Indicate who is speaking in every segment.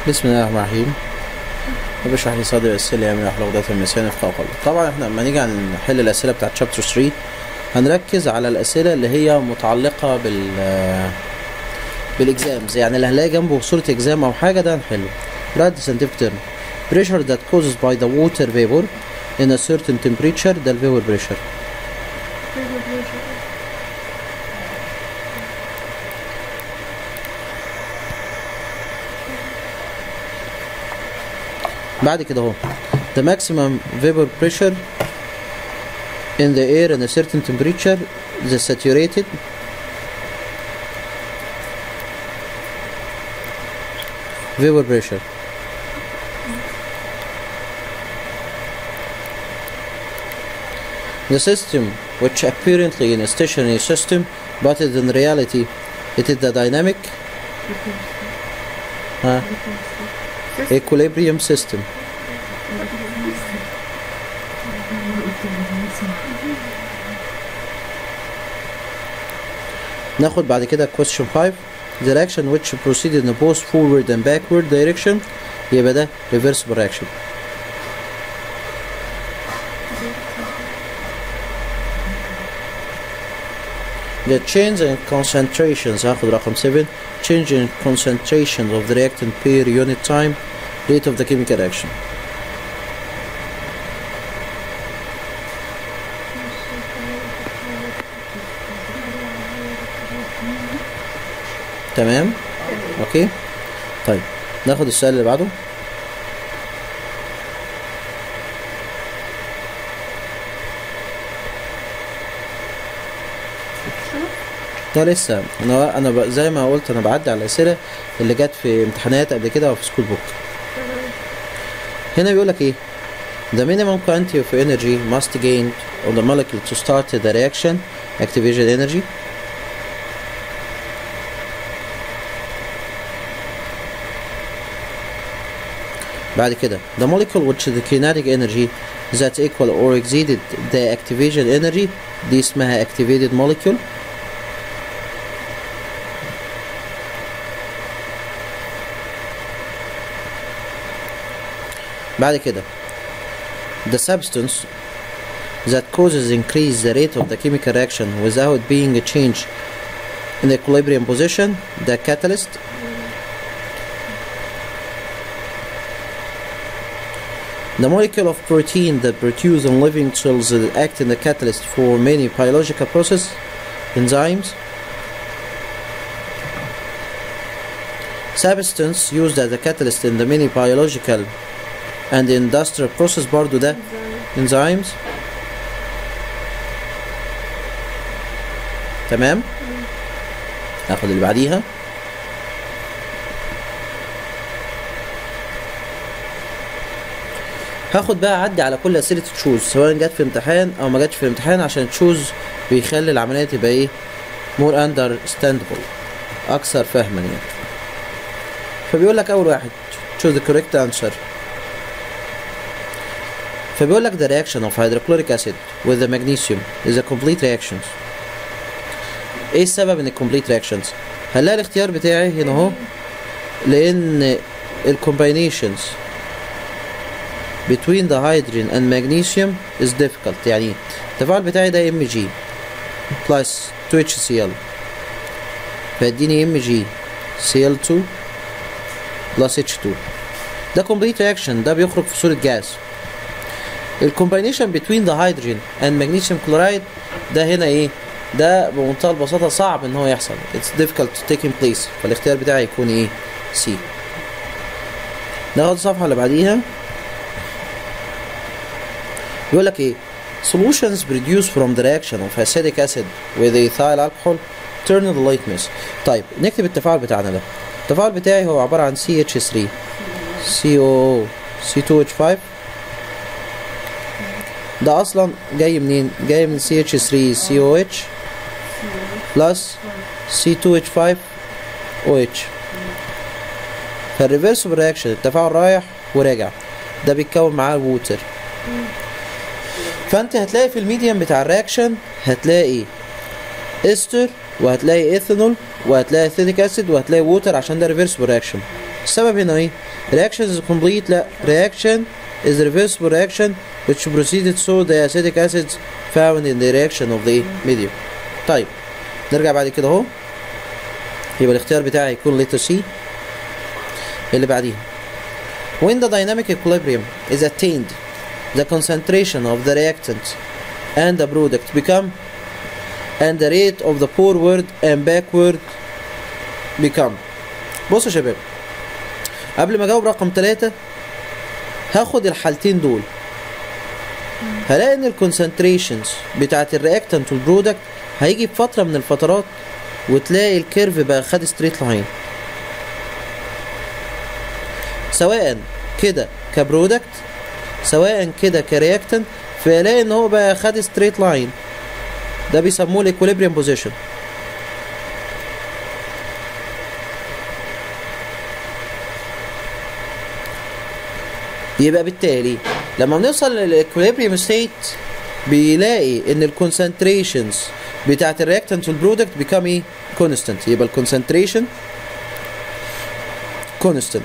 Speaker 1: بسم الله الرحمن الرحيم بشرح لي صدر الأسئلة يعمل أحلى المثاني في قلب طبعا احنا لما نيجي نحل الأسئلة بتاعت شابتر 3 هنركز على الأسئلة اللي هي متعلقة بال بالإكزامز يعني اللي هنلاقي جنبه صورة إكزام أو حاجة ده هنحله write the scientific term pressure that causes by the water vapor in a certain temperature ده ال vapor pressure بعد كده اهو the maximum vapor pressure in the air in a certain temperature the saturated vapor pressure the system which apparently in a stationary system but is in reality it is the dynamic uh, equilibrium system ناخد بعد كده question 5 the reaction which proceeded in both forward and backward direction يبقى ده reversible reaction The change in concentrations هاخد رقم 7 change in concentration of the reactant per unit time rate of the chemical reaction تمام اوكي طيب ناخد السؤال اللي بعده ده لسه انا انا ب- زي ما قلت انا بعدي على الاسئله اللي جت في امتحانات قبل كده او في سكول بوك هنا بيقول لك ايه The minimum quantity of energy must gain on the molecule to start the reaction activation energy بعد كده the molecule which the kinetic energy that equal or exceeded the activation energy دي اسمها activated molecule بعد كده the substance that causes increase the rate of the chemical reaction without being a change in equilibrium position the catalyst The molecule of protein that produce in living cells that act in the catalyst for many biological process, enzymes. Substance used as a catalyst in the many biological and industrial process برضو ده enzymes. تمام؟ ناخد اللي بعديها. هاخد بقى اعدي على كل اسئله تشوز سواء جت في امتحان او ما جاتش في الامتحان عشان تشوز بيخلي العمليه تبقى ايه مور اندرستاندبل اكثر فهما يعني فبيقول لك اول واحد choose the correct answer فبيقول لك the reaction of hydrochloric acid with the magnesium is a complete reactions ايه السبب ان complete reactions هنلاقي الاختيار بتاعي هنا اهو لان الكومباينيشنز between the hydrogen and magnesium is difficult يعني التفاعل بتاعي ده ام جي بلس 2 اتش سي ال فيديني ام جي سي ال 2 بلس اتش 2 ده complete reaction ده بيخرج في صورة جاز الكومباينيشن between the hydrogen and magnesium chloride ده هنا ايه ده بمنتهى البساطة صعب ان هو يحصل it's difficult to take in place فالاختيار بتاعي يكون ايه سي ناخد الصفحة اللي بعديها بيقول لك ايه solutions produced from the reaction of acidic acid with ethyl alcohol turn the litmus طيب نكتب التفاعل بتاعنا ده التفاعل بتاعي هو عبارة عن CH3 COO C2H5 ده اصلا جاي منين جاي من CH3 COH بلس C2H5 OH فالريفرسبل رياكشن التفاعل رايح وراجع ده بيتكون معاه الووتر فانت هتلاقي في الميديم بتاع الرياكشن هتلاقي استر وهتلاقي ايثانول وهتلاقي ثيتيك اسيد وهتلاقي ووتر عشان ده ريفرسبل رياكشن السبب هنا ايه reaction is complete لا reaction is reversible reaction which proceeded so the acidic acids found in the reaction of the medium طيب نرجع بعد كده اهو يبقى الاختيار بتاعي يكون letter C اللي بعديها when the dynamic equilibrium is attained the concentration of the reactant and the product become and the rate of the forward and backward become بصوا يا شباب قبل ما اجاوب رقم ثلاثة هاخد الحالتين دول هلاقي ان الكونسنتريشنز بتاعت الرياكتنت والبرودكت هيجي في فترة من الفترات وتلاقي الكيرف بقى خد ستريت لاين سواء كده كبرودكت سواء كده كرياكتنت فيلاقي ان هو بقى خد ستريت لاين ده بيسموه الايكوليبريم بوزيشن يبقى بالتالي لما بنوصل للايكوليبريم ستيت بيلاقي ان الكونسنتريشنز بتاعت الرياكتنت والبرودكت بيكام ايه كونستنت يبقى الكونسنتريشن كونستنت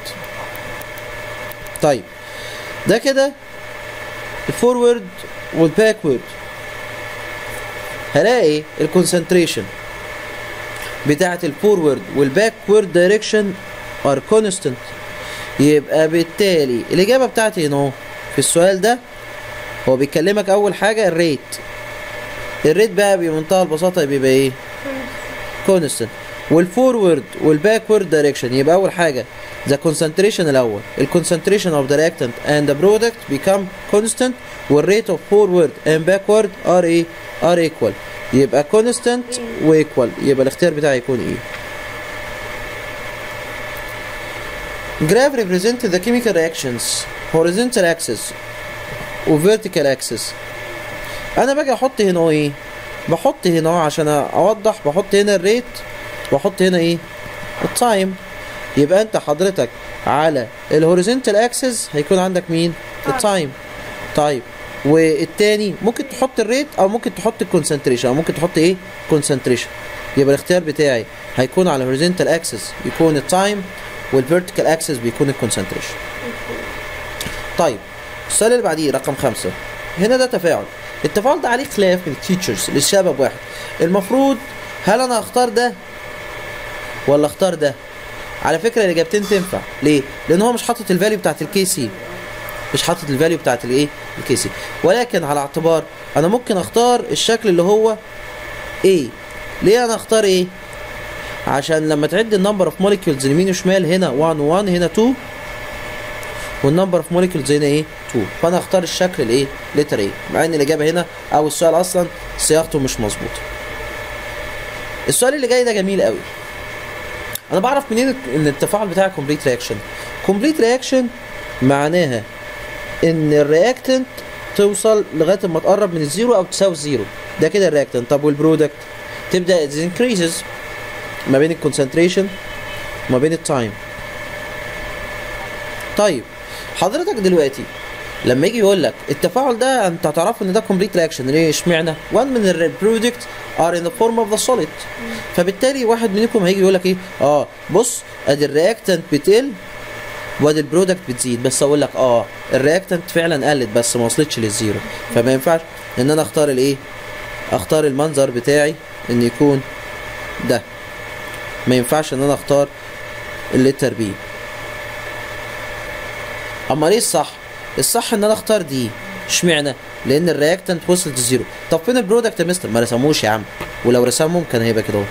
Speaker 1: طيب ده كده الفورورد والباكورد هلاقي الكونسنتريشن بتاعت الفورورد والباكورد دايركشن ار كونستنت يبقى بالتالي الاجابه بتاعتي هنا اهو في السؤال ده هو بيكلمك اول حاجه الريت الريت بقى بمنتهى البساطه بيبقى ايه كونستنت والفورورد والباكورد دايركشن يبقى اول حاجه the concentration الاول ال concentration of the reactant and the product become constant والrate of forward and backward are ايه are equal يبقى constant و equal يبقى الاختيار بتاعي يكون ايه graph represent the chemical reactions horizontal axis و vertical axis انا باجي احط هنا ايه بحط هنا عشان اوضح بحط هنا الريت واحط هنا ايه التايم يبقى انت حضرتك على الهوريزونتال اكسس هيكون عندك مين التايم طيب والتاني ممكن تحط الريت او ممكن تحط الكونسنتريشن او ممكن تحط ايه كونسنتريشن يبقى الاختيار بتاعي هيكون على الهوريزونتال اكسس يكون التايم والفيرتيكال اكسس بيكون الكونسنتريشن طيب السؤال اللي بعديه رقم خمسة هنا ده تفاعل التفاعل ده عليه خلاف من التيتشرز لسبب واحد المفروض هل انا اختار ده ولا اختار ده على فكره الاجابتين تنفع ليه لان هو مش حاطط الفاليو بتاعت الكي سي مش حاطط الفاليو بتاعت الايه الكي سي ولكن على اعتبار انا ممكن اختار الشكل اللي هو ايه ليه انا اختار ايه عشان لما تعد النمبر اوف موليكيولز يمين وشمال هنا 1 و1 هنا 2 والنمبر اوف موليكيولز هنا ايه 2 فانا اختار الشكل الايه لتر ايه مع ان الاجابه هنا او السؤال اصلا صياغته مش مظبوطه السؤال اللي جاي ده جميل قوي انا بعرف منين ان التفاعل بتاعي كومبليت رياكشن كومبليت رياكشن معناها ان الرياكتنت توصل لغايه ما تقرب من الزيرو او تساوي الزيرو ده كده الرياكتنت طب والبرودكت تبدا انكريزز ما بين الكونسنتريشن وما بين التايم طيب حضرتك دلوقتي لما يجي يقول لك التفاعل ده انت هتعرف ان ده كومبليت رياكشن ليه اشمعنى وان من البرودكت ار ان ذا فورم اوف ذا سوليد فبالتالي واحد منكم هيجي يقول لك ايه اه بص ادي الرياكتنت بتقل وادي البرودكت بتزيد بس اقول لك اه الرياكتنت فعلا قلت بس ما وصلتش للزيرو فما ينفعش ان انا اختار الايه اختار المنظر بتاعي ان يكون ده ما ينفعش ان انا اختار اللتر بي اما ليه الصح الصح ان انا اختار دي اشمعنى لان الرياكتنت وصلت للزيرو طب فين البرودكت يا مستر ما رسموش يا عم ولو رسمهم كان هيبقى كده اهو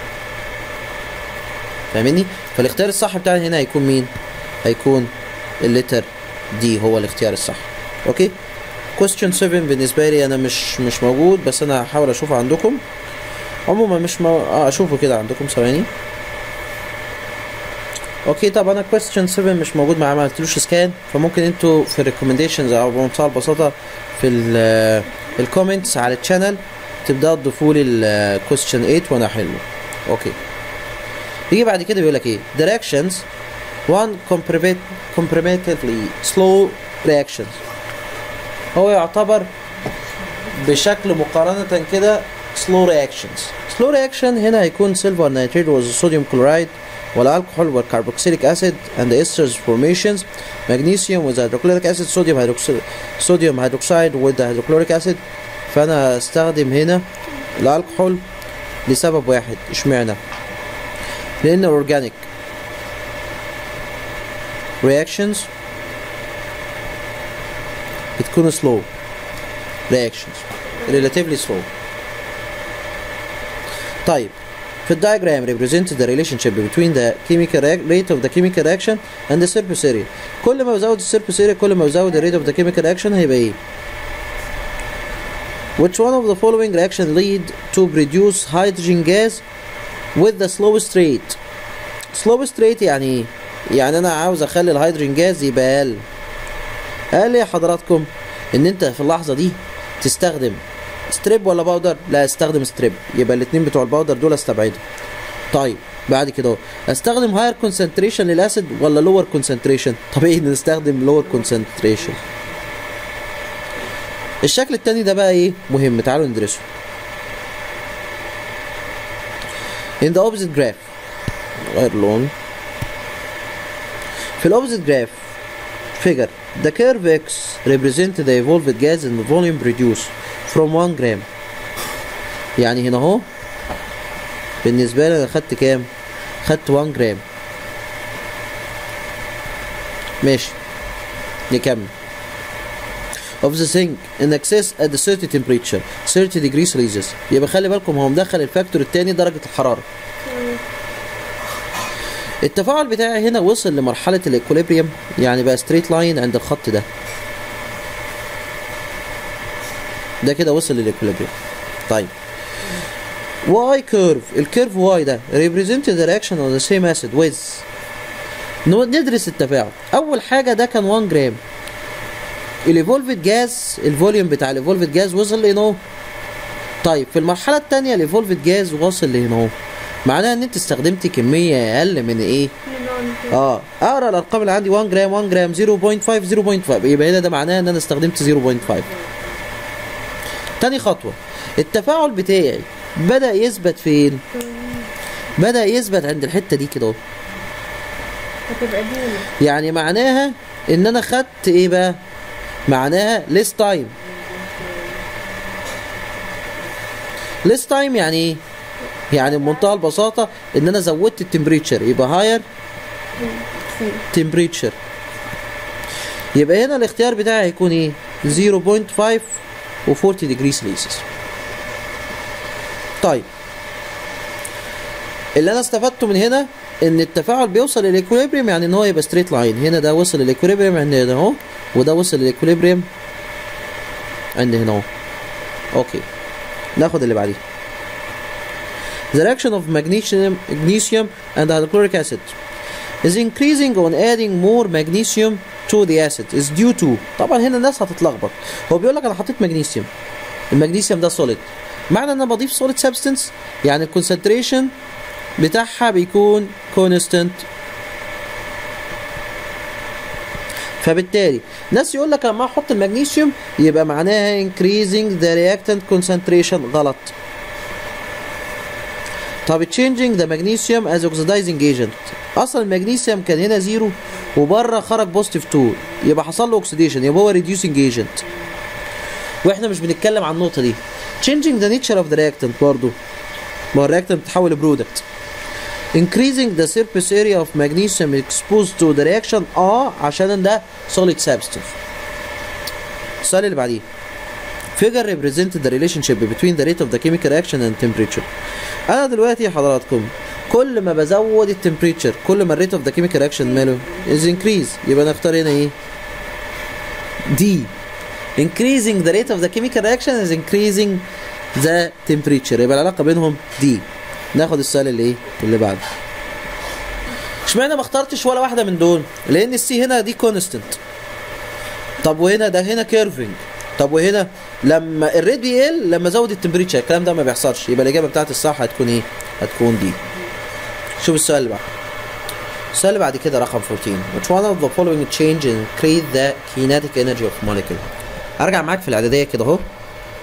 Speaker 1: فاهمني فالاختيار الصح بتاعي هنا هيكون مين هيكون اللتر دي هو الاختيار الصح اوكي question 7 بالنسبه لي انا مش مش موجود بس انا هحاول اشوفه عندكم عموما مش مو... آه اشوفه كده عندكم ثواني اوكي طب انا question 7 مش موجود معايا ما عملتلوش سكان فممكن انتوا في الريكومنديشنز او بمنتهى البساطه في الكومنتس على الشانل تبداوا تضيفوا لي الكويستشن 8 وانا احله اوكي يجي بعد كده بيقول لك ايه directions one comparatively slow reactions هو يعتبر بشكل مقارنة كده slow reactions slow reaction هنا هيكون silver nitrate with sodium chloride والالكحول والكربوكسيليك acid and the esters formations magnesium with hydrochloric acid sodium hydroxide sodium hydroxide with the hydrochloric acid فانا استخدم هنا الالكحول لسبب واحد اشمعنى لان الاورجانيك reactions بتكون slow reactions relatively slow طيب في الدايجرام represent the relationship between the chemical reac- rate of the chemical reaction and the surface area كل ما بزود السيرفيس area كل ما بزود the rate of the chemical reaction هيبقى ايه Which one of the following reaction lead to produce hydrogen gas with the slowest rate slowest rate يعني ايه يعني انا عاوز اخلي الهيدروجين جاز يبقى اقل اقل يا حضراتكم ان انت في اللحظه دي تستخدم ستريب ولا باودر لا استخدم ستريب يبقى الاثنين بتوع الباودر دول استبعدهم طيب بعد كده اهو استخدم هاير كونسنتريشن للاسيد ولا لور كونسنتريشن طبيعي ان نستخدم لور كونسنتريشن الشكل التاني ده بقى ايه مهم تعالوا ندرسه in the opposite graph غير لون في الاوبزيت جراف figure the curve x represent the evolved gas and the volume produced from 1 gram يعني هنا اهو بالنسبة لي انا خدت كام؟ خدت 1 جرام ماشي نكمل of the zinc in excess at the 30 temperature 30 degrees Celsius يبقى خلي بالكم هو مدخل الفاكتور التاني درجة الحرارة التفاعل بتاعي هنا وصل لمرحلة الاكوليبريم يعني بقى ستريت لاين عند الخط ده ده كده وصل للاكوليبريم طيب واي كيرف الكيرف واي ده represent the reaction of the same acid with نو- ندرس التفاعل اول حاجة ده كان 1 جرام الايفولفد جاز الفوليوم بتاع الايفولفد جاز وصل لهنا اهو طيب في المرحلة التانية الايفولفد جاز واصل لهنا اهو معناها ان انت استخدمتي كمية اقل من ايه اه اقرا الارقام اللي عندي 1 جرام 1 جرام 0.5 0.5 يبقى هنا ده معناه ان انا استخدمت 0.5 تاني خطوة التفاعل بتاعي بدأ يثبت فين؟ بدأ يثبت عند الحتة دي كده اهو
Speaker 2: هتبقى دي
Speaker 1: يعني معناها ان انا خدت ايه بقى؟ معناها less time less time يعني ايه؟ يعني بمنتهى البساطة ان انا زودت التمبريتشر يبقى higher temperature يبقى هنا الاختيار بتاعي هيكون ايه 0.5 و 40 degree celsius طيب اللي انا استفدته من هنا ان التفاعل بيوصل للاكوليبريم يعني ان هو يبقى ستريت لاين هنا ده وصل للاكوليبريم عند هنا اهو وده وصل للاكوليبريم عند هنا اهو اوكي ناخد اللي بعديه The reaction of magnesium, magnesium and hydrochloric acid is increasing on adding more magnesium to the acid is due to طبعا هنا الناس هتتلخبط هو بيقول لك انا حطيت مغنيسيوم المغنيسيوم ده سوليد معنى ان انا بضيف سوليد سبستنس يعني الكونسنتريشن بتاعها بيكون كونستنت فبالتالي ناس يقول لك لما احط المغنيسيوم يبقى معناها increasing the reactant concentration غلط طب changing the magnesium as oxidizing agent اصلا المغنيسيوم كان هنا زيرو وبره خرج بوزيتيف 2 يبقى حصل له اوكسيديشن يبقى هو reducing agent واحنا مش بنتكلم عن النقطه دي changing the nature of the reactant برضه ما هو الرياكتنت بتتحول لبرودكت increasing the surface area of magnesium exposed to the reaction اه عشان ده solid substance السؤال اللي بعديه figure represent the relationship between the rate of the chemical reaction and temperature انا دلوقتي حضراتكم كل ما بزود التمبريتشر كل ما الريت اوف ذا كيميكال رياكشن ماله is increase يبقى نختار هنا ايه دي increasing the rate of the chemical reaction is increasing the temperature يبقى العلاقه بينهم دي ناخد السؤال اللي ايه اللي بعده اشمعنى ما اخترتش ولا واحده من دول لان السي هنا دي كونستنت طب وهنا ده هنا كيرفنج طب وهنا لما الريت بيقل لما ازود التمبريتشر الكلام ده ما بيحصلش يبقى الاجابه بتاعت الصح هتكون ايه هتكون دي شوف السؤال اللي بعده السؤال اللي بعد كده رقم 14 which one of the following change increase the kinetic energy of molecule ارجع معاك في الاعداديه كده اهو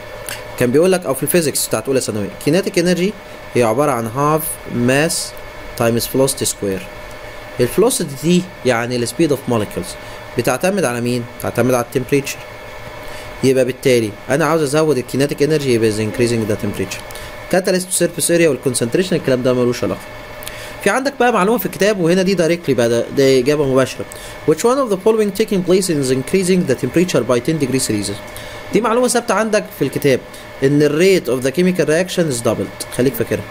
Speaker 1: كان بيقول لك او في الفيزيكس بتاعت اولى ثانوي kinetic energy هي عباره عن half mass times velocity square الفلوسيتي دي يعني السبيد اوف molecules بتعتمد على مين؟ بتعتمد على التمبريتشر يبقى بالتالي انا عاوز ازود الكينيتيك انرجي يبقى is increasing the temperature كاتاليست سيرفيس اريا والكونسنتريشن الكلام ده ملوش علاقه في عندك بقى معلومه في الكتاب وهنا دي دايركتلي بقى ده, ده اجابه مباشره which one of the following taking place is increasing the temperature by 10 degrees Celsius دي معلومه ثابته عندك في الكتاب ان الريت اوف ذا chemical reaction is doubled خليك فاكرها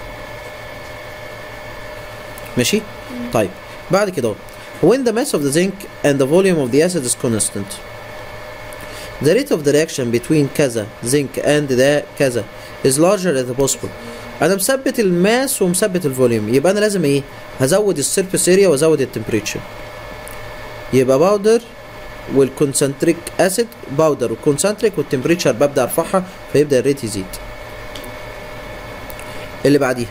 Speaker 1: ماشي طيب بعد كده when the mass of the zinc and the volume of the acid is constant the rate of the reaction between كذا zinc and the كذا is larger as possible انا مثبت الماس ومثبت الفوليوم يبقى انا لازم ايه هزود السيرفيس اريا وازود التمبريتشر يبقى باودر والكونسنتريك اسيد باودر والكونسنتريك والتمبريتشر ببدا ارفعها فيبدا الريت يزيد اللي بعديها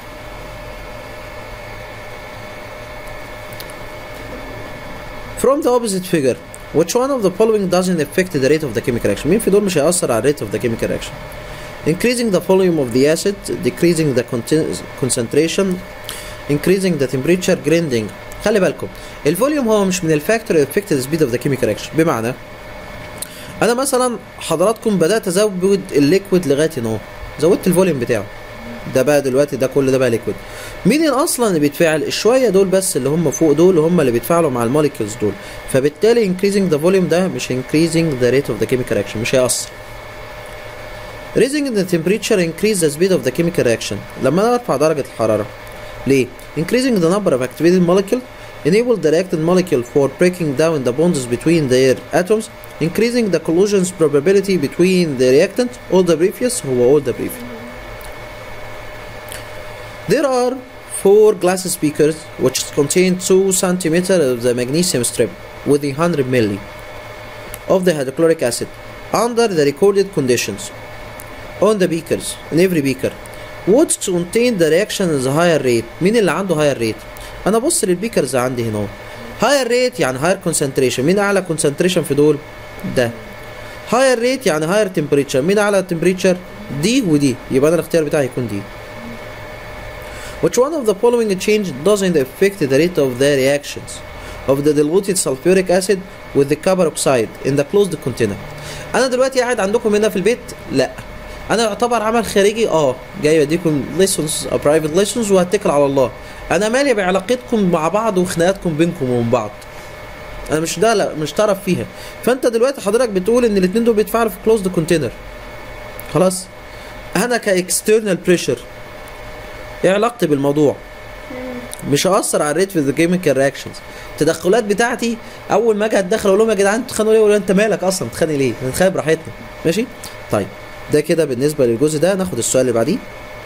Speaker 1: From the opposite figure, which one of the following doesn't affect the rate of the chemical reaction؟ مين في دول مش هيأثر على الريت of the chemical reaction؟ increasing the volume of the acid, decreasing the contin- concentration, increasing the temperature, grinding. خلي بالكم الفوليوم هو مش من الفاكتور affect the speed of the chemical reaction بمعنى انا مثلا حضراتكم بدات ازود الليكويد لغايه هنا اهو زودت الفوليوم بتاعه ده بقى دلوقتي ده كل ده بقى ليكويد مين اللي اصلا اللي بيتفاعل الشويه دول بس اللي هم فوق دول هم اللي بيتفاعلوا مع الموليكيولز دول فبالتالي increasing the volume ده مش increasing the rate of the chemical reaction مش هيأثر raising the temperature increase the speed of the chemical reaction لما انا ارفع درجه الحراره ليه increasing the number of activated molecule enable the reactant molecule for breaking down the bonds between their atoms increasing the collisions probability between the reactant all the previous هو all the previous there are four glass speakers which contain 2 centimeter of the magnesium strip with 100 milli of the hydrochloric acid under the recorded conditions on the beakers in every beaker what contain the reaction is higher rate مين اللي عنده higher rate انا بص للبيكرز عندي هنا اهو higher rate يعني higher concentration مين اعلى concentration في دول ده higher rate يعني higher temperature مين اعلى temperature دي ودي يبقى انا الاختيار بتاعي يكون دي which one of the following change doesn't affect the rate of the reactions of the diluted sulfuric acid with the copper oxide in the closed container انا دلوقتي قاعد عندكم هنا في البيت لا انا يعتبر عمل خارجي اه جاي اديكم ليسونز او برايفت ليسونز وهتكل على الله انا مالي بعلاقتكم مع بعض وخناقاتكم بينكم وبين بعض انا مش ده لا مش طرف فيها فانت دلوقتي حضرتك بتقول ان الاثنين دول بيتفاعلوا في كلوزد كونتينر خلاص انا كاكسترنال بريشر ايه علاقتي بالموضوع مش هاثر على الريت في ذا كيميكال رياكشنز التدخلات بتاعتي اول ما اجي اتدخل اقول لهم يا جدعان بتتخانقوا ليه؟ يقولوا انت مالك اصلا بتتخانق ليه؟ نتخانق براحتنا ماشي؟ طيب ده كده بالنسبه للجزء ده ناخد السؤال اللي بعديه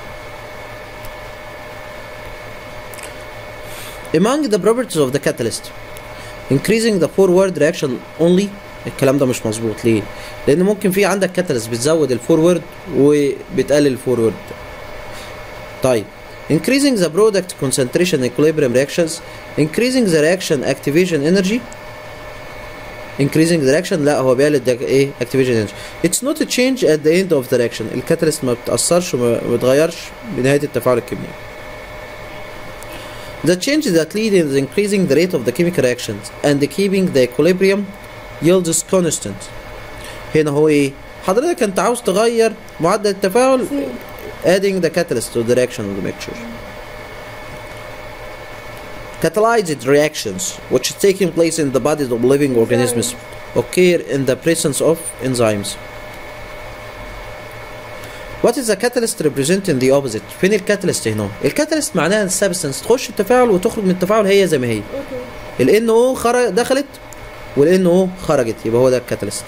Speaker 1: Among the properties of the catalyst increasing the forward reaction only الكلام ده مش مظبوط ليه؟ لأن ممكن في عندك كاتاليست بتزود الفورورد وبتقلل الفورورد. طيب increasing the product concentration equilibrium reactions increasing the reaction activation energy increasing the reaction لا هو بيقلل ده ايه activation energy it's not a change at the end of the reaction الكاتاليست ما بتأثرش وما بتغيرش بنهاية التفاعل الكيميائي The change that lead is increasing the rate of the chemical reactions and keeping the equilibrium yields constant. هنا هو ايه؟ حضرتك انت عاوز تغير معدل التفاعل adding the catalyst to the reaction of the mixture. Catalyzed reactions, which is taking place in the bodies of living organisms, occur in the presence of enzymes. What is the catalyst representing the opposite؟ فين الكاتاليست هنا؟ الكاتاليست معناها السبستنس تخش التفاعل وتخرج من التفاعل هي زي ما هي. ال NO خرج دخلت وال NO خرجت يبقى هو ده الكاتاليست.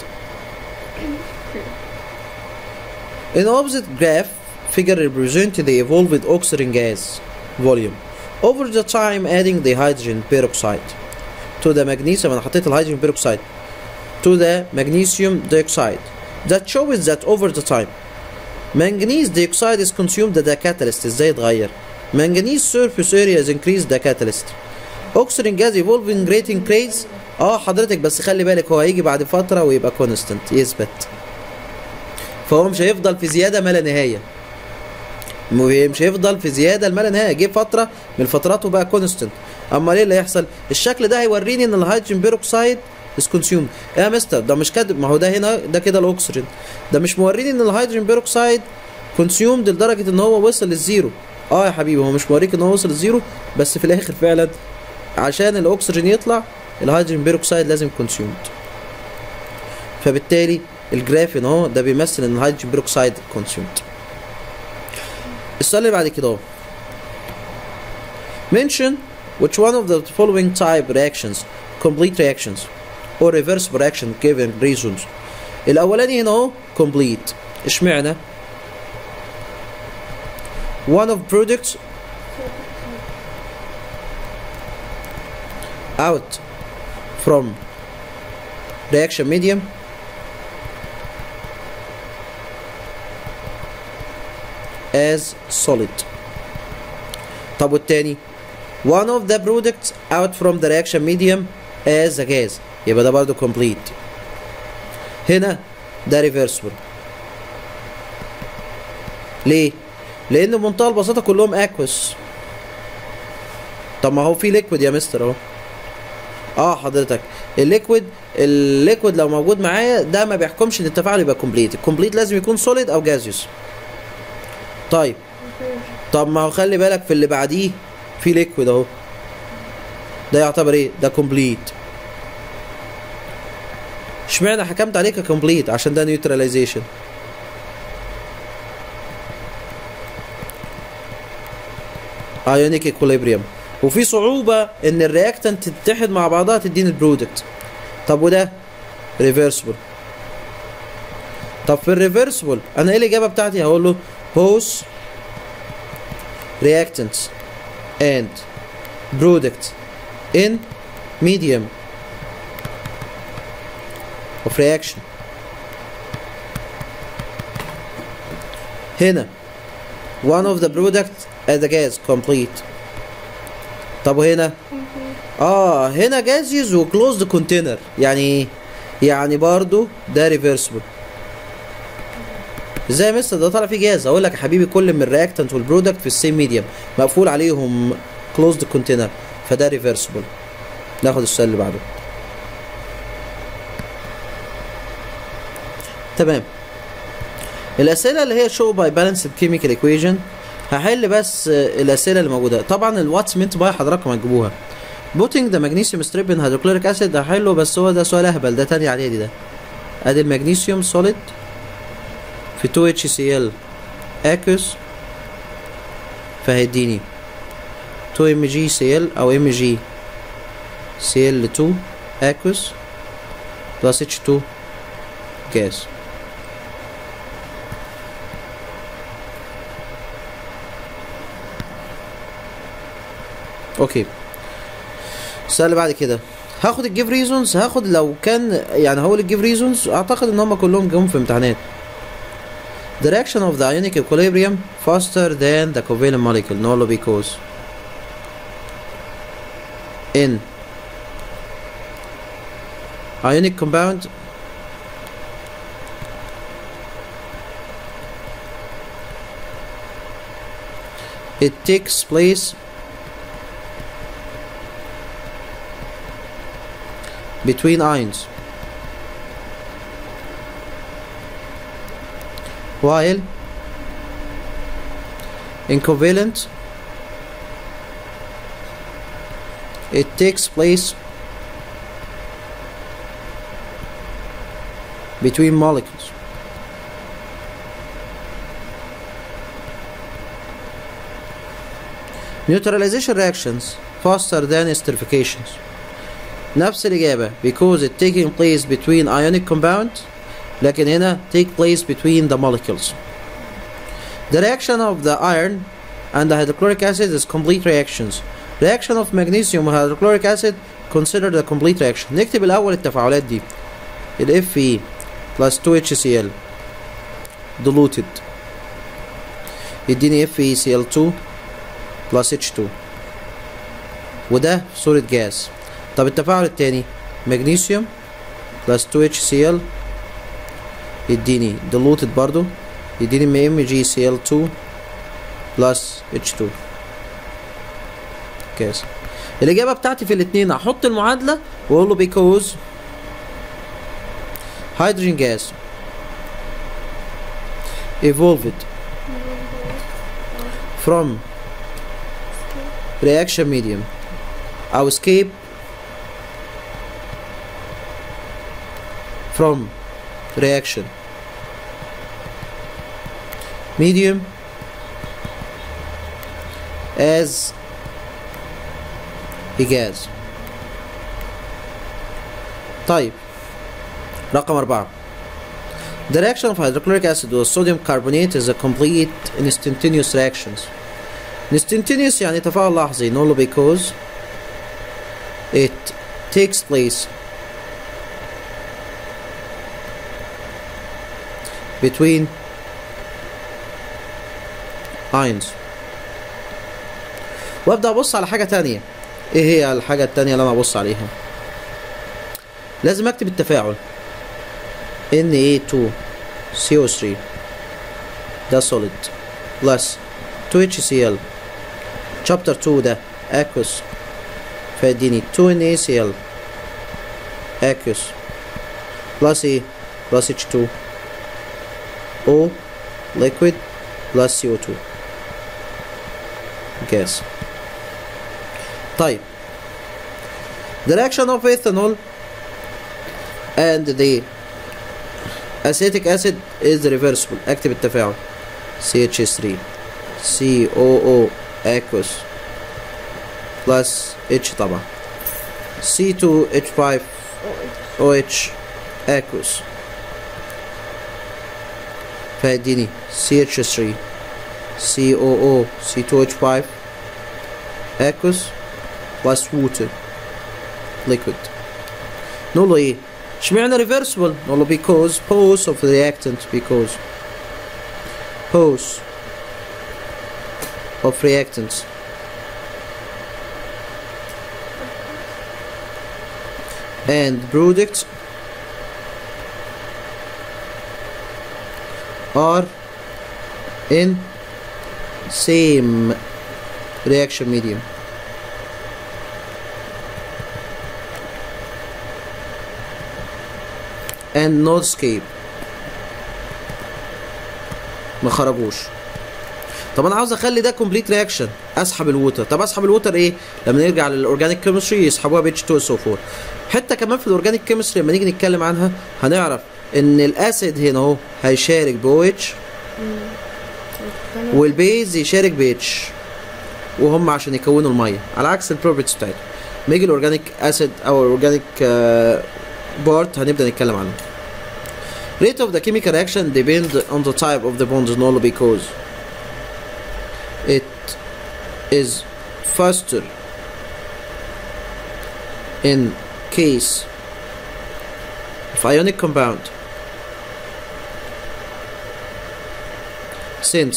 Speaker 1: In opposite graph figure represent the evolved oxygen gas volume over the time adding the hydrogen peroxide to the magnesium انا حطيت الهيدروجين peroxide to the magnesium dioxide that shows that over the time manganese dioxide is consumed the catalyst ازاي اتغير manganese surface area is increased the catalyst oxygen gas evolving rate increase اه حضرتك بس خلي بالك هو هيجي بعد فتره ويبقى constant يثبت فهو مش هيفضل في زياده ما لا نهايه مش هيفضل في زياده لما لا نهايه جه فتره من الفترات وبقى كونستنت اما ايه اللي هيحصل الشكل ده هيوريني ان الهيدروجين بيروكسيد از كونسيوم يا مستر ده مش كده ما هو ده هنا ده كده الاكسجين ده مش موريني ان الهيدروجين بيروكسيد كونسيومد لدرجه ان هو وصل للزيرو اه يا حبيبي هو مش موريك ان هو وصل للزيرو بس في الاخر فعلا عشان الاكسجين يطلع الهيدروجين بيروكسيد لازم كونسيومد فبالتالي الجراف هنا اهو ده بيمثل ان الهيدروجين بيروكسيد كونسيومد السؤال اللي بعد كده اهو mention which one of the following type reactions complete reactions or reversible reaction given reasons الاولاني هنا اهو complete اشمعنى one of products out from reaction medium as solid طب والتاني one of the products out from the reaction medium as a gas يبقى ده برضه complete هنا ده reversible ليه؟ لأن بمنتهى البساطة كلهم اكوس طب ما هو في ليكويد يا مستر اهو اه حضرتك الليكويد الليكويد لو موجود معايا ده ما بيحكمش ان التفاعل يبقى كومبليت الكومبليت لازم يكون سوليد او جازيوس طيب طب ما هو خلي بالك في اللي بعديه في ليكويد اهو ده يعتبر ايه ده كومبليت اشمعنى حكمت عليه ككومبليت عشان ده نيوتراليزيشن ايونيك ايكوليبريم وفي صعوبة ان الرياكتنت تتحد مع بعضها تديني البرودكت طب وده ريفرسبل طب في الريفرسبل انا ايه الاجابة بتاعتي هقول له both reactants and product in medium of reaction هنا one of the product as a gas complete طب وهنا اه هنا gaseous و closed container يعني ايه يعني برضو ده reversible ازاي يا مستر ده طالع فيه جاز اقول لك يا حبيبي كل من الرياكتنت والبرودكت في السيم ميديم مقفول عليهم كلوزد كونتينر فده ريفرسبل ناخد السؤال اللي بعده تمام الاسئله اللي هي شو باي بالانسد كيميكال ايكويشن هحل بس الاسئله اللي موجوده طبعا الواتس مينت باي حضراتكم هتجيبوها بوتنج ده مغنيسيوم ستريب ان هيدروكلوريك اسيد هحله بس هو ده سؤال اهبل ده تاني اعدادي ده ادي المغنيسيوم سوليد في 2 HCl اكوس فهيديني 2 MgCl او Mg Cl2 اكوس بلس H2 جاز اوكي السؤال اللي بعد كده هاخد الجيف ريزونز هاخد لو كان يعني هقول الجيف ريزونز اعتقد ان هم كلهم جم في امتحانات direction of the ionic equilibrium faster than the covalent molecule no because in ionic compound it takes place between ions while in covalent it takes place between molecules neutralization reactions faster than esterifications نفس الإجابة because it taking place between ionic compound لكن هنا take place between the molecules the reaction of the iron and the hydrochloric acid is complete reactions reaction of magnesium and hydrochloric acid considered a complete reaction نكتب الأول التفاعلات دي ال Fe plus 2HCl diluted يديني FeCl2 plus H2 وده في صورة جاز طب التفاعل التاني مغنيسيوم plus 2HCl يديني diluted برضو يديني ام جي سي ال 2 بلس H2 كاس الإجابة بتاعتي في الاتنين هحط المعادلة وأقول له because hydrogen gas evolved from reaction medium أو escape from reaction medium as a gas طيب رقم أربعة The reaction of hydrochloric acid with sodium carbonate is a complete instantaneous reactions. Instantaneous يعني تفاعل لحظي نقول له because it takes place between ions وابدا ابص على حاجه تانية ايه هي الحاجه التانية اللي انا ابص عليها لازم اكتب التفاعل Na2 CO3 ده solid plus 2HCl chapter 2 ده aqueous فيديني 2NaCl aqueous plus ايه plus H2 O liquid plus CO2 gas طيب the reaction of ethanol and the acetic acid is reversible اكتب التفاعل CH3 COO aqueous plus H طبعا C2H5 OH aqueous فيديني CH3 COO C2H5 aqueous plus water liquid نقول له ايه اشمعنى reversible نقول له because pose of the reactant because pose of reactants and products are in same reaction medium and no escape ما خرجوش طب انا عاوز اخلي ده كومبليت رياكشن اسحب الووتر طب اسحب الووتر ايه لما نرجع للاورجانيك كيمستري يسحبوها ب H2SO4 حته كمان في الاورجانيك كيمستري لما نيجي نتكلم عنها هنعرف ان الاسيد هنا اهو هيشارك ب OH والبيز يشارك ب H وهم عشان يكونوا الميه على عكس البروبرتيز بتاعتهم لما يجي الاورجانيك اسيد او الاورجانيك بارت هنبدا نتكلم عنه rate of the chemical reaction depend on the type of the bonds not because it is faster in case of ionic compound since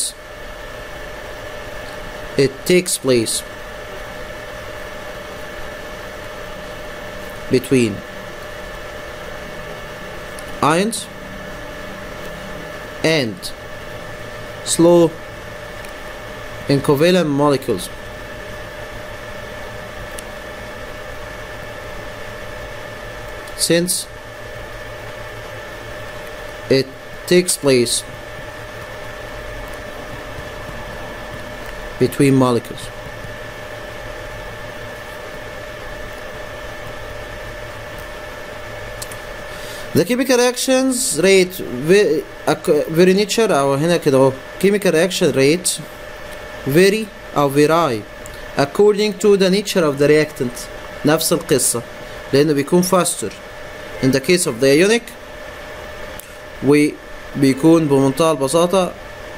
Speaker 1: it takes place between ions and slow in covalent molecules since it takes place between molecules The chemical reactions rate ve- ac- very nature أو هنا كده اهو chemical reaction rate vary أو vary according to the nature of the reactant نفس القصة لأنه بيكون faster in the case of the ionic وبيكون بمنتهى البساطة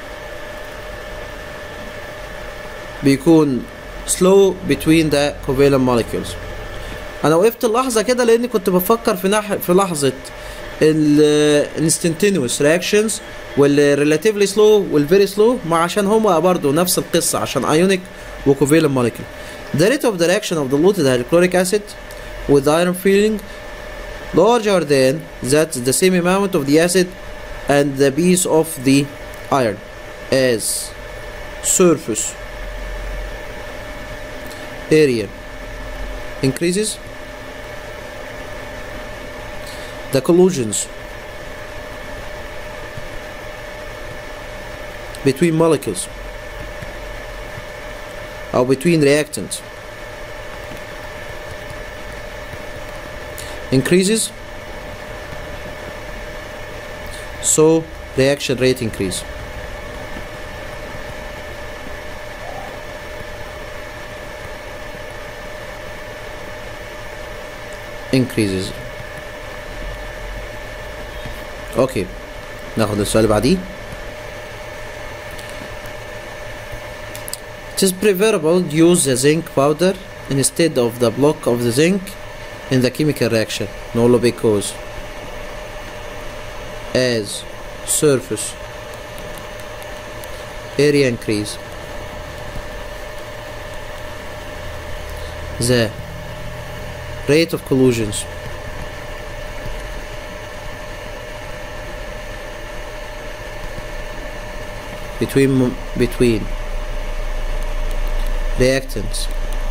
Speaker 1: بيكون slow between the covalent molecules انا وقفت اللحظه كده لاني كنت بفكر في نح... في لحظه الانستنتينوس رياكشنز والريلاتيفلي سلو والفيري سلو ما عشان هما برضه نفس القصه عشان ايونيك وكوفيلنت موليكيول The rate of the reaction of diluted hydrochloric acid with iron filling larger than that the same amount of the acid and the piece of the iron as surface area increases the collisions between molecules or between reactants increases so reaction rate increase increases اوكي ناخد السؤال اللي بعديه It is preferable to use the zinc powder instead of the block of the zinc in the chemical reaction no because as surface area increase the rate of collisions between between reactants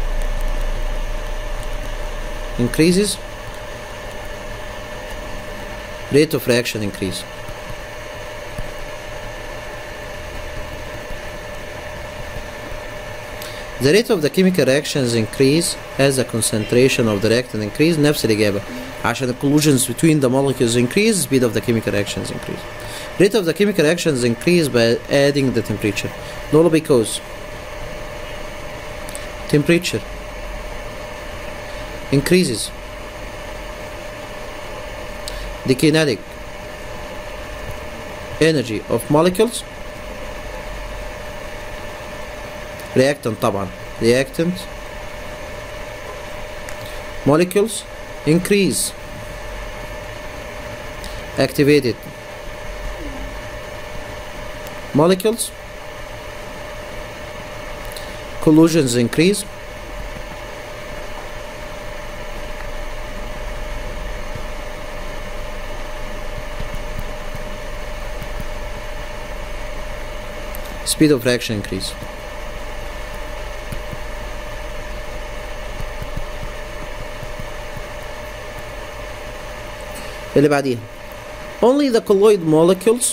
Speaker 1: increases rate of reaction increase The rate of the chemical reactions increase as the concentration of the reactant increase نفس الإجابة عشان the collisions between the molecules increase speed of the chemical reactions increase rate of the chemical reactions increase by adding the temperature no because temperature increases the kinetic energy of molecules reactant طبعا reactant molecules increase activated molecules collisions increase speed of reaction increase اللي بعديها only the colloid molecules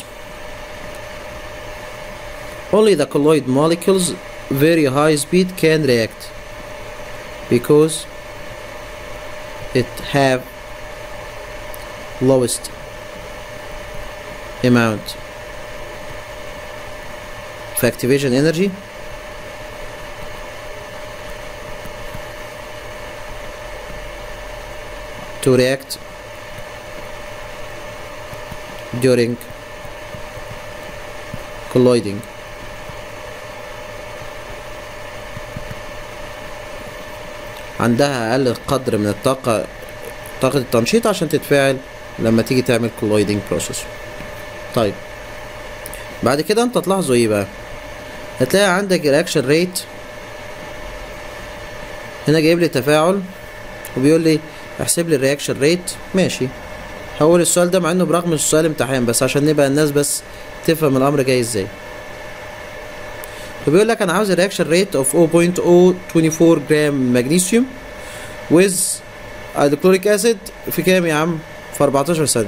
Speaker 1: only the colloid molecules very high speed can react because it have lowest amount of activation energy to react during colloiding عندها أقل قدر من الطاقة طاقة التنشيط عشان تتفاعل لما تيجي تعمل colloiding process طيب بعد كده انت تلاحظوا ايه بقى هتلاقي عندك الرياكشن ريت هنا جايب لي تفاعل وبيقول لي احسب لي الرياكشن ريت ماشي هقول السؤال ده مع انه برغم مش سؤال امتحان بس عشان نبقى الناس بس تفهم الامر جاي ازاي وبيقول لك انا عاوز الرياكشن ريت اوف 0.024 جرام مغنيسيوم ويز هيدروكلوريك اسيد في كام يا عم في 14 ثانيه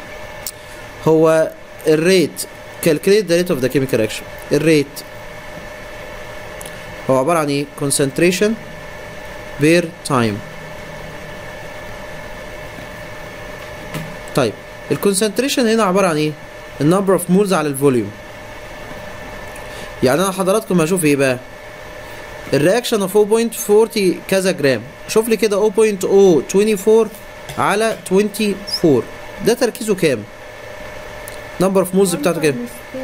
Speaker 1: هو الريت calculate the rate of the chemical reaction الريت هو عبارة عن ايه concentration per time طيب الكونسنتريشن هنا عبارة عن ايه النمبر اوف مولز على الفوليوم يعني انا حضراتكم هشوف ايه بقى الرياكشن اوف 0.40 كذا جرام شوف لي كده 0.024 على 24 ده تركيزه كام نمبر اوف مولز بتاعته كام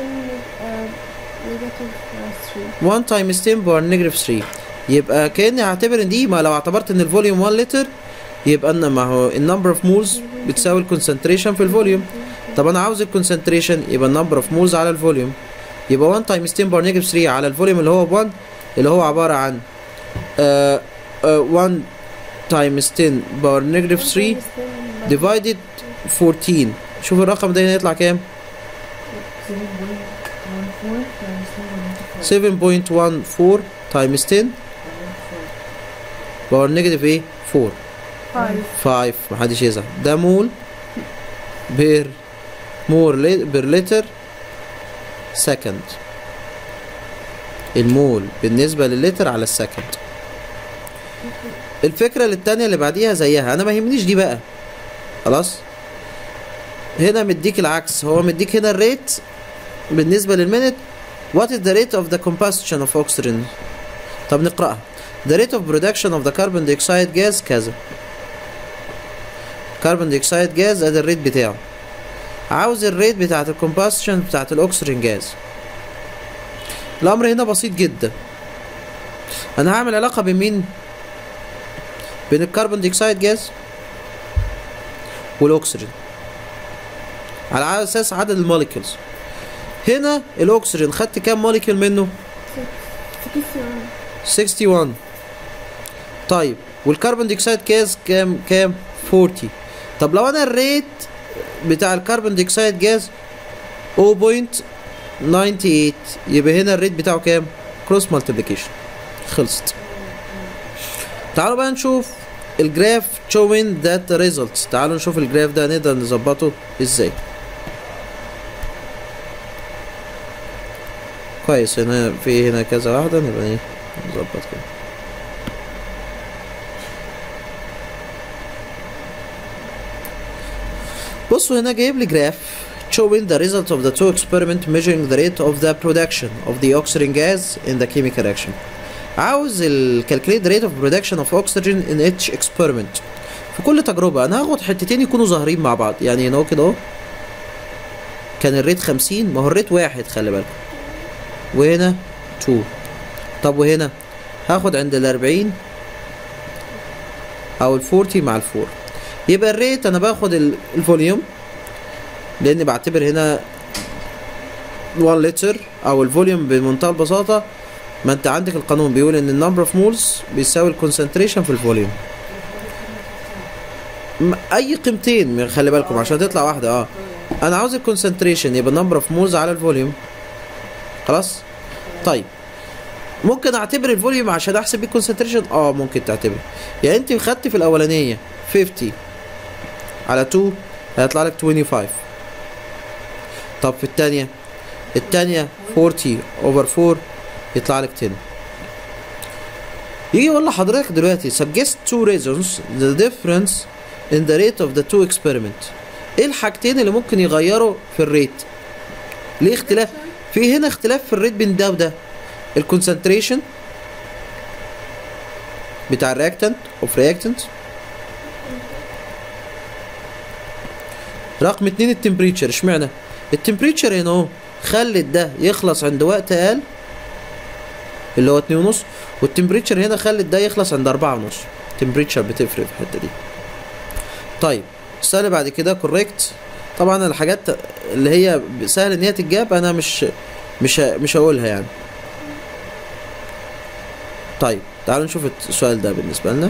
Speaker 1: 1 تايمز 10 باور نيجاتيف 3 يبقى كاني هعتبر ان دي ما لو اعتبرت ان الفوليوم 1 لتر يبقى ان ما هو النمبر اوف مولز بتساوي الكونسنتريشن في الفوليوم طب انا عاوز الكونسنتريشن يبقى النمبر اوف مولز على الفوليوم يبقى 1 تايمز 10 باور نيجاتيف 3 على الفوليوم اللي هو 1 اللي هو عباره عن آه آه 1 تايمز 10 باور نيجاتيف 3 ديفايدد 14 شوف الرقم ده هنا يطلع كام 7.14 تايمز 10 باور نيجاتيف ايه 4
Speaker 2: 5
Speaker 1: 5 محدش يزعل ده مول بير مور لي بير لتر سكند المول بالنسبة للتر على السكند الفكرة التانية اللي بعديها زيها انا ما يهمنيش دي بقى خلاص هنا مديك العكس هو مديك هنا الريت بالنسبة للمينت What is the rate of the combustion of oxygen طب نقرأها The rate of production of the carbon dioxide gas كذا carbon dioxide gas ادي الريت بتاعه عاوز الريت بتاعت الكومباشن بتاعت الاكسجين جاز الامر هنا بسيط جدا انا هعمل علاقه بين مين بين الكربون ديوكسيد جاز والاكسجين على اساس عدد الموليكيولز هنا الاكسجين خدت كام موليكيول منه 61 طيب والكربون ديوكسيد جاز كام كام 40 طب لو انا الريت بتاع الكربون ديوكسيد جاز 0.98 يبقى هنا الريت بتاعه كام كروس مالتيبليكيشن خلصت تعالوا بقى نشوف الجراف showing that results تعالوا نشوف الجراف ده نقدر نظبطه ازاي كويس هنا في هنا كذا واحدة نبقى ايه نظبط كده بصوا هنا جايب لي جراف showing the result of the two experiment measuring the rate of the production of the oxygen gas in the chemical reaction عاوز ال calculate the rate of production of oxygen in each experiment في كل تجربة أنا هاخد حتتين يكونوا ظاهرين مع بعض يعني هنا أهو كده أهو كان الريت خمسين ما هو الريت واحد خلي بالك وهنا 2 طب وهنا هاخد عند الأربعين أو الفورتي مع الفور يبقى الريت أنا باخد ال- الفوليوم لأني بعتبر هنا 1 لتر أو الفوليوم بمنتهى البساطة ما انت عندك القانون بيقول ان النمبر اوف مولز بيساوي الكونسنتريشن في الفوليوم م- اي قيمتين خلي بالكم عشان تطلع واحده اه انا عاوز الكونسنتريشن يبقى نمبر اوف مولز على الفوليوم خلاص طيب ممكن اعتبر الفوليوم عشان احسب بيه الكونسنتريشن اه ممكن تعتبر يعني انت خدت في الاولانيه 50 على 2 هيطلع لك 25 طب في الثانيه الثانيه 40 اوفر 4 يطلع لك 10 يجي يقول لحضرتك دلوقتي suggest two reasons the difference in the rate of the two experiment ايه الحاجتين اللي ممكن يغيروا في الريت ليه اختلاف في هنا اختلاف في الريت بين ده وده الكونسنتريشن بتاع الرياكتنت اوف رياكتنت رقم اتنين التمبريتشر اشمعنى التمبريتشر هنا اهو خلت ده يخلص عند وقت اقل اللي هو اتنين ونص والتمبريتشر هنا خلت ده يخلص عند أربعة ونص التمبريتشر بتفرق في الحتة دي طيب السؤال اللي بعد كده كوريكت طبعا الحاجات اللي هي سهل ان هي تتجاب انا مش مش ه- مش هقولها يعني طيب تعالوا نشوف السؤال ده بالنسبة لنا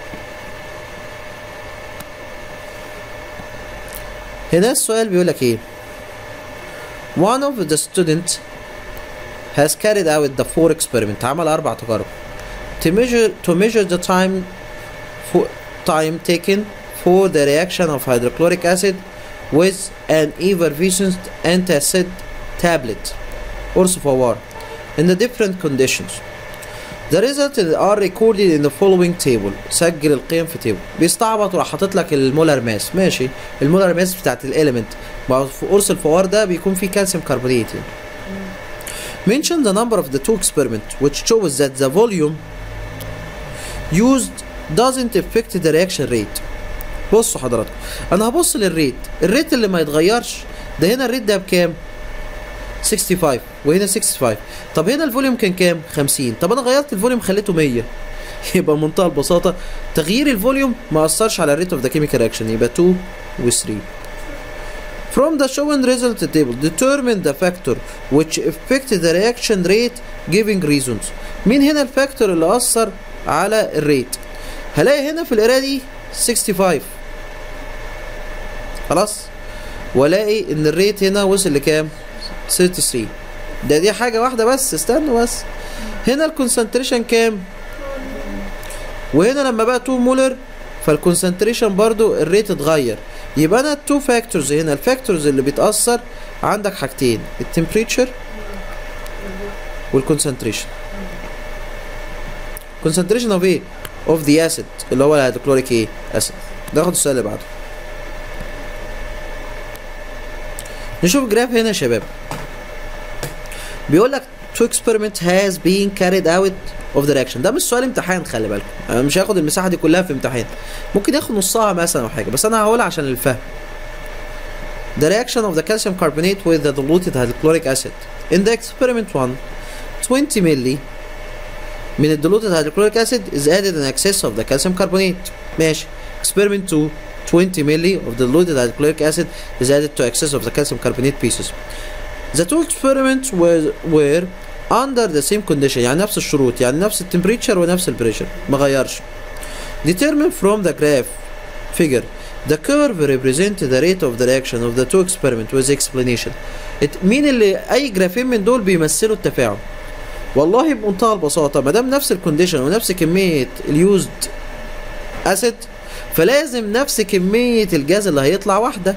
Speaker 1: هنا السؤال بيقول لك ايه one of the students has carried out the four experiment عمل أربع تجارب to measure to measure the time for time taken for the reaction of hydrochloric acid with an effervescent antacid tablet or سفوار in the different conditions The results are recorded in the following table سجل القيم في تيبل بيستعبط وراح حاطط لك المولر ماس ماشي المولر ماس بتاعت الاليمنت ما هو في قرص الفوار ده بيكون فيه كالسيوم كربونيت يعني. Mention the number of the two experiments which shows that the volume used doesn't affect the reaction rate. بصوا حضراتكم انا هبص للريت الريت اللي ما يتغيرش ده هنا الريت ده بكام 65 وهنا 65 طب هنا الفوليوم كان كام 50 طب انا غيرت الفوليوم خليته 100 يبقى بمنتهى البساطه تغيير الفوليوم ما اثرش على الريت اوف ذا كيميكال رياكشن يبقى 2 و 3 From the shown result table, determine the factor which affect the reaction rate giving reasons. مين هنا الفاكتور اللي أثر على الريت؟ هلاقي هنا في القراية دي 65 خلاص؟ والاقي إن الريت هنا وصل لكام؟ 33 ده دي حاجة واحدة بس استنوا بس هنا الكونسنتريشن كام وهنا لما بقى 2 مولر فالكونسنتريشن برضو الريت اتغير يبقى انا التو فاكتورز هنا الفاكتورز اللي بيتأثر عندك حاجتين التمبريتشر والكونسنتريشن concentration of ايه of the acid اللي هو الهيدروكلوريك ايه acid ناخد السؤال اللي بعده نشوف الجراف هنا يا شباب بيقول لك to experiment has been carried out of the reaction ده مش سؤال امتحان خلي بالكم انا مش هاخد المساحه دي كلها في امتحان ممكن ياخد نصها مثلا او حاجه بس انا هقولها عشان الفهم The reaction of the calcium carbonate with the diluted hydrochloric acid. In the experiment 1, 20 milli من ال diluted hydrochloric acid is added in excess of the calcium carbonate. ماشي. Experiment 2, 20 milli of the diluted hydrochloric acid is added to excess of the calcium carbonate pieces. The two experiments were, were under the same condition يعني نفس الشروط يعني نفس التمبريتشر ونفس البريشر ما غيرش. Determine from the graph figure the curve represent the rate of the reaction of the two experiment with explanation. It مين اللي اي جرافين من دول بيمثلوا التفاعل؟ والله بمنتهى البساطة ما دام نفس الكونديشن ونفس كمية اليوزد اسيد فلازم نفس كمية الجاز اللي هيطلع واحدة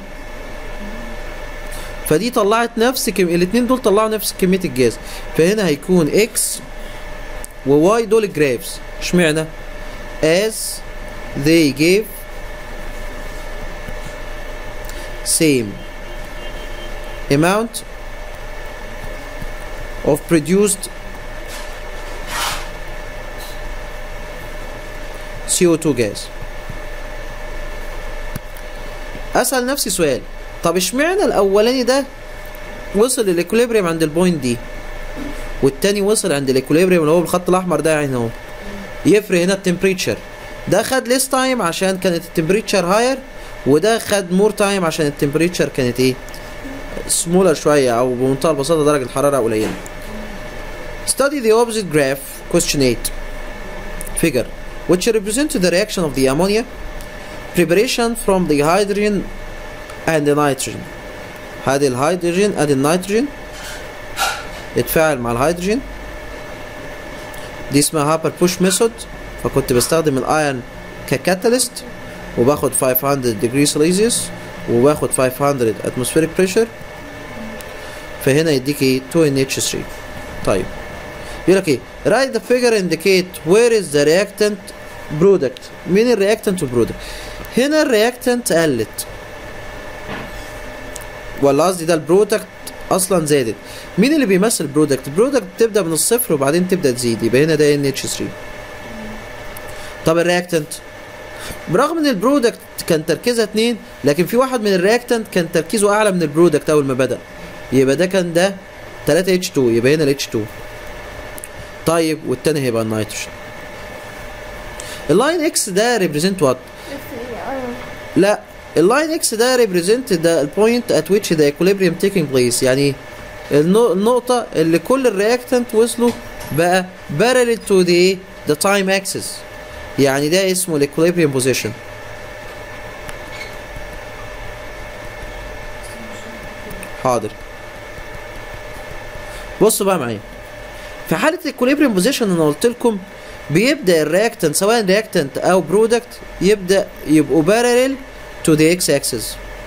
Speaker 1: فدي طلعت نفس كم... الاتنين دول طلعوا نفس كمية الجاز فهنا هيكون اكس وواي دول الجرافز اشمعنى as they gave same amount of produced CO2 gas اسال نفسي سؤال طب اشمعنى الاولاني ده وصل للاكوليبريم عند البوينت دي والتاني وصل عند الاكوليبريم اللي هو بالخط الاحمر ده يعني اهو يفرق هنا التمبريتشر ده خد ليس تايم عشان كانت التمبريتشر هاير وده خد مور تايم عشان التمبريتشر كانت ايه سمولر شويه او بمنتهى البساطه درجه الحراره قليله study the opposite graph question 8 figure which represent the reaction of the ammonia preparation from the hydrogen and the nitrogen هذه الهيدروجين ادي النيتروجين اتفاعل مع الهيدروجين دي اسمها هابر بوش ميثود فكنت بستخدم الايرن ككاتاليست وباخد 500 degree celsius وباخد 500 atmospheric pressure فهنا يديك ايه 2NH3 طيب يقول لك ايه write the figure indicate where is the reactant product مين الرياكتنت والبرودكت هنا الرياكتنت قلت ولا قصدي ده البرودكت اصلا زادت مين اللي بيمثل البرودكت البرودكت بتبدا من الصفر وبعدين تبدا تزيد يبقى هنا ده NH3 طب الرياكتنت برغم ان البرودكت كان تركيزها 2 لكن في واحد من الرياكتنت كان تركيزه اعلى من البرودكت اول ما بدا يبقى ده كان ده 3 H2 يبقى هنا ال H2 طيب والتاني هيبقى النيتروجين اللاين اكس ده ريبريزنت وات لا اللاين اكس ده ريبريزنت ده البوينت ات ويتش ذا equilibrium taking place يعني النو- النقطة اللي كل الرياكتنت وصلوا بقى parallel to the the time axis يعني ده اسمه equilibrium position حاضر بصوا بقى معايا في حالة equilibrium position انا قلت لكم بيبدأ الرياكتنت سواء رياكتنت او برودكت يبدأ يبقوا parallel to the x axis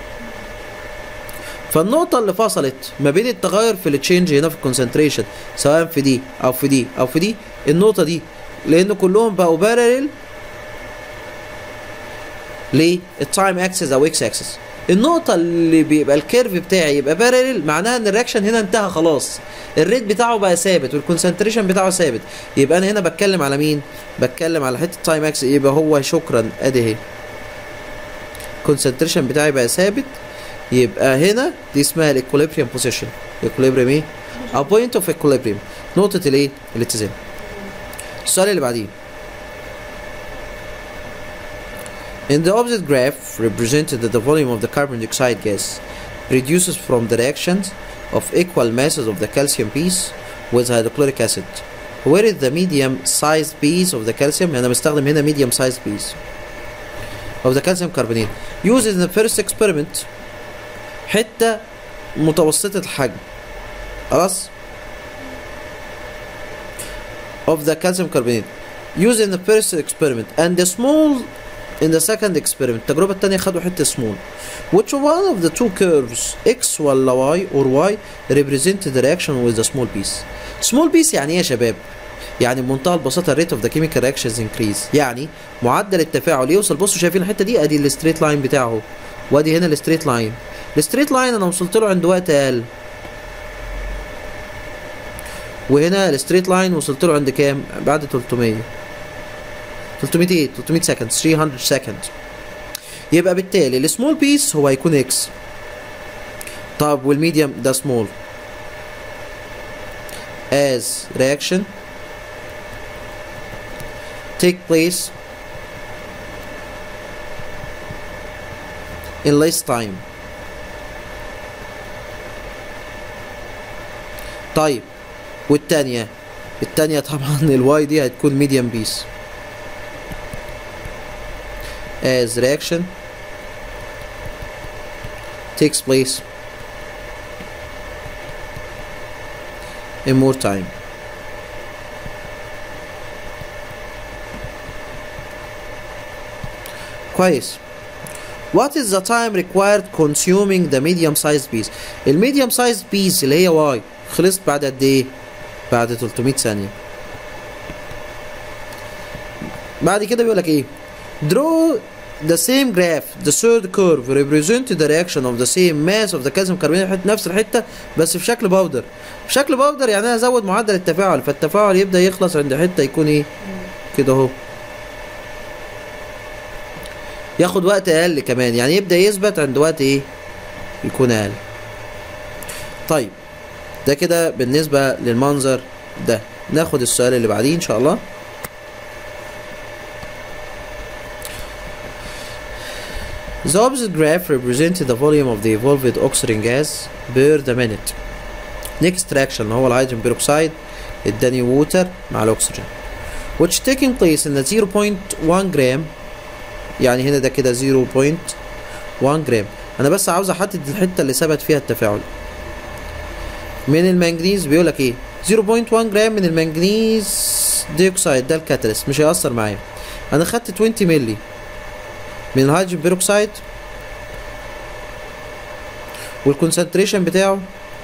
Speaker 1: فالنقطة اللي فصلت ما بين التغير في التشينج هنا في الكونسنتريشن سواء في دي او في دي او في دي النقطة دي لان كلهم بقوا بارلل للتايم اكسس او اكس اكسس النقطة اللي بيبقى الكيرف بتاعي يبقى بارلل معناها ان الرياكشن هنا انتهى خلاص الريت بتاعه بقى ثابت والكونسنتريشن بتاعه ثابت يبقى انا هنا بتكلم على مين؟ بتكلم على حتة تايم اكسس يبقى هو شكرا ادي اهي الكونسنتريشن بتاعي بقى ثابت يبقى هنا دي اسمها الايكوليبريم بوزيشن الايكوليبريم ايه؟ او بوينت اوف ايكوليبريم نقطة الايه؟ الاتزان السؤال اللي بعديه In the opposite graph represented that the volume of the carbon dioxide gas reduces from the reactions of equal masses of the calcium piece with hydrochloric acid. Where is the medium sized piece of the calcium? أنا بستخدم هنا medium sized piece of the calcium carbonate used in the first experiment حتة متوسطة الحجم خلاص of the calcium carbonate used in the first experiment and the small in the second experiment التجربة التانية خدوا حتة small which one of the two curves x ولا y or y represent the reaction with the small piece small piece يعني ايه يا شباب يعني بمنتهى البساطة rate of the chemical reactions increase يعني معدل التفاعل يوصل بصوا شايفين الحتة دي ادي الستريت لاين بتاعه وادي هنا الستريت لاين الستريت لاين انا وصلت له عند وقت اقل وهنا الستريت لاين وصلت له عند كام بعد 300 300 ايه 300 سكند 300 سكند يبقى بالتالي السمول بيس هو هيكون اكس طب والميديوم ده سمول as reaction take place in less time طيب والتانية التانية طبعا الواي دي هتكون ميديوم بيس as reaction takes place in more time كويس What is the time required consuming the medium sized piece الميديوم sized piece اللي هي واي خلصت بعد قد ايه بعد 300 ثانية بعد كده بيقول لك ايه draw the same graph the third curve represent the reaction of the same mass of the calcium carbonate حتة نفس الحتة بس في شكل باودر في شكل باودر يعني انا ازود معدل التفاعل فالتفاعل يبدأ يخلص عند حتة يكون ايه كده اهو ياخد وقت اقل كمان يعني يبدأ يثبت عند وقت ايه يكون اقل طيب ده كده بالنسبة للمنظر ده ناخد السؤال اللي بعديه ان شاء الله The opposite graph represents the volume of the evolved oxygen gas per the minute. Next reaction اللي هو الهيدروجين بيروكسيد اداني ووتر مع الاكسجين which taking place in the 0.1 جرام يعني هنا ده كده 0.1 جرام انا بس عاوز احدد الحته اللي ثبت فيها التفاعل من المنجنيز بيقول لك ايه 0.1 جرام من المنجنيز ديوكسيد ده الكاتاليست مش هيأثر معايا انا خدت 20 مللي من الهيدروجين بيروكسيد والكونسنتريشن بتاعه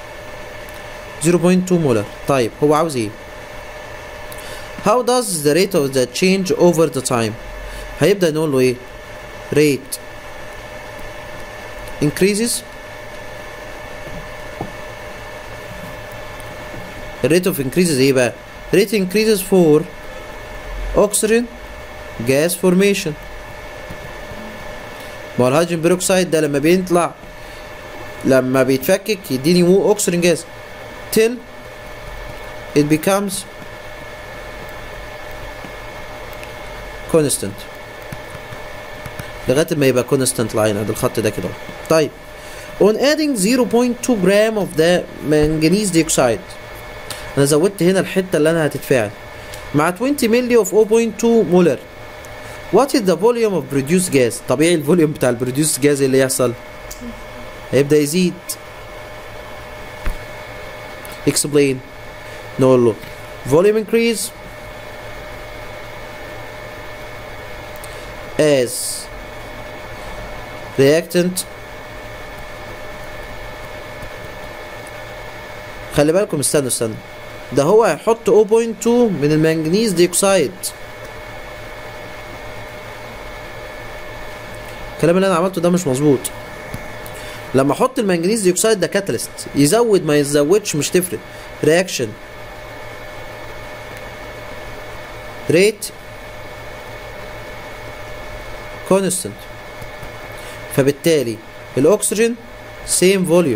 Speaker 1: 0.2 مولر طيب هو عاوز ايه How does the rate of the change over the time هيبدأ نقول له ايه rate increases الريت اوف increases ايه بقى rate increases for oxygen gas formation ما هو الهيدروجين بيروكسيد ده لما بيطلع لما بيتفكك يديني مو اوكسجين جاز till it becomes constant لغايه ما يبقى constant line ادي الخط ده كده طيب on adding 0.2 gram of the manganese dioxide انا زودت هنا الحته اللي انا هتتفاعل مع 20 مللي of 0.2 مولر What is the volume of produced gas؟ طبيعي الفوليوم بتاع البروديوس جاز اللي يحصل هيبدأ يزيد explain نقول له volume increase as reactant خلي بالكم استنوا استنوا ده هو هيحط 0.2 من المنجنيز ديوكسيد الكلام اللي انا عملته ده مش مظبوط لما احط المنجنيز ديوكسيد ده كاتاليست يزود ما يزودش مش تفرق رياكشن ريت كونستنت فبالتالي الاكسجين سيم فوليوم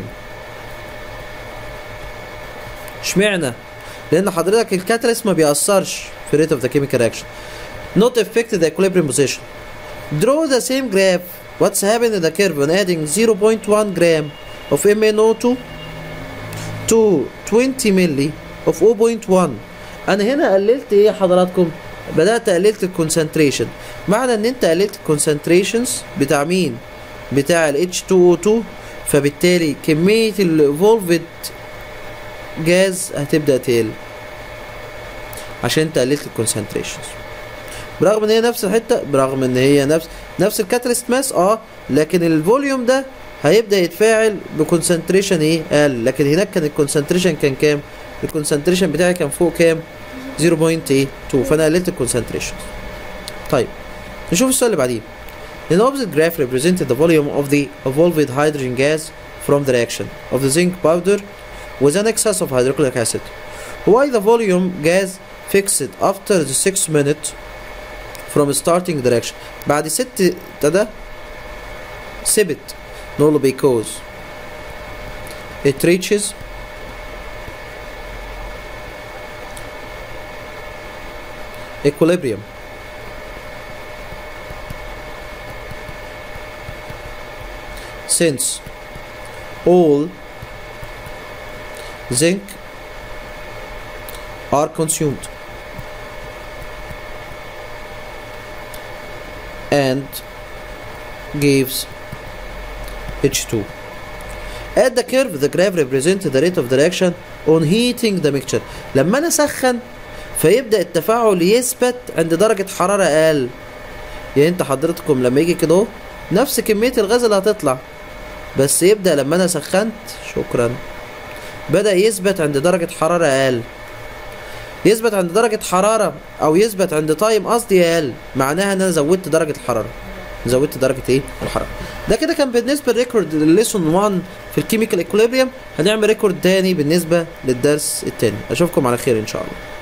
Speaker 1: اشمعنى لان حضرتك الكاتاليست ما بيأثرش في rate of the chemical reaction not affect the equilibrium position draw the same graph what's happened in the curve when adding 0.1 gram of MnO2 to 20 milli of 0.1 انا هنا قللت ايه حضراتكم بدات قللت الكونسنتريشن معنى ان انت قللت الكونسنتريشنز بتاع مين بتاع ال H2O2 فبالتالي كميه الفولفد جاز هتبدا تقل عشان انت قللت الكونسنتريشنز برغم ان هي نفس الحته برغم ان هي نفس نفس الكاتاليست ماس اه لكن الفوليوم ده هيبدا يتفاعل بكونسنتريشن ايه اقل لكن هناك كان الكونسنتريشن كان كام الكونسنتريشن بتاعي كان فوق كام 0.2 فانا قللت الكونسنتريشن طيب نشوف السؤال اللي بعديه In the opposite graph represented the volume of the evolved hydrogen gas from the reaction of the zinc powder with an excess of hydrochloric acid. Why the volume gas fixed after the 6 minutes from starting the reaction بعد ست ابتدى ثبت نقول له because it reaches equilibrium since all zinc are consumed and gives H2. At the curve, the graph represents the rate of the reaction on heating the mixture. لما أنا أسخن فيبدأ التفاعل يثبت عند درجة حرارة أقل. يعني أنت حضرتكم لما يجي كده أهو نفس كمية الغاز اللي هتطلع بس يبدأ لما أنا سخنت شكرا بدأ يثبت عند درجة حرارة أقل. يثبت عند درجة حرارة أو يثبت عند تايم قصدي أقل معناها إن أنا زودت درجة الحرارة زودت درجة إيه؟ الحرارة ده كده كان بالنسبة للريكورد لليسون 1 في الكيميكال ايكوليبريم هنعمل ريكورد تاني بالنسبة للدرس التاني أشوفكم على خير إن شاء الله